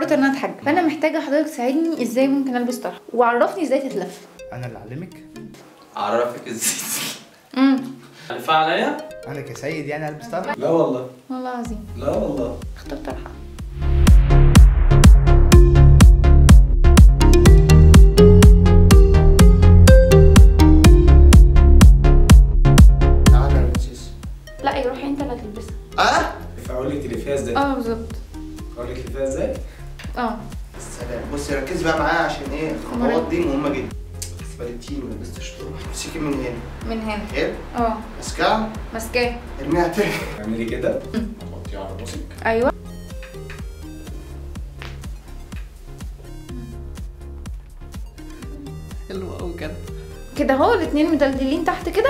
قررت ان انا اتحجب فانا محتاجه حضرتك تساعدني ازاي ممكن البس طرحه وعرفني ازاي تتلف انا اللي اعلمك اعرفك ازاي امم الفها عليا انا كسيد يعني البس طرحه لا والله والله العظيم لا والله اختار طرحه تعالى يا برنسيس لا يا روحي انت اللي هتلبسها اه فاقول لك تلفيها ازاي اه بالظبط اقول لك تلفيها ازاي اه السلام بصي ركزي بقى معايا عشان ايه الخطوات دي مهمه جدا بلتيني ما لبستش طرحه امسكي من هنا من هنا حلو اه ماسكاها ماسكاه ارميها تاني اعملي كده حطيها على راسك ايوه حلو قوي كده كده اهو الاتنين مدلدلين تحت كده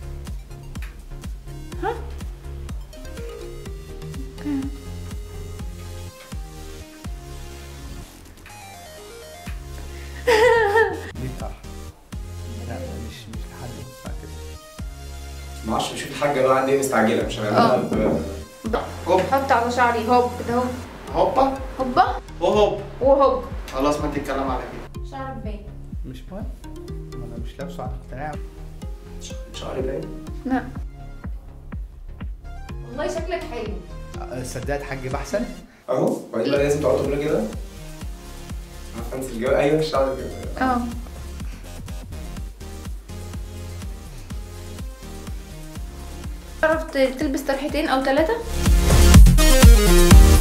ها اوكي. دي طرحه لا مش مش لحد نص ساعه كده ما اعرفش بشوف الحاجه بقى عندي مستعجله مش هنعملها ب- هوب حط على شعري هوب كده اهو هوبا هوبا وهوب وهوب خلاص ما انت الكلام على كده شعرك باين مش مهم ما انا مش لابسه على اقتناع شعري باين لا والله شكلك حلو صدقت حاج احسن اهو وبعدين بقى لازم تقعدوا تعملوا كده عارفه انت الجو ايوه الشعر كده اه تعرف ت- تلبس طرحتين او ثلاثة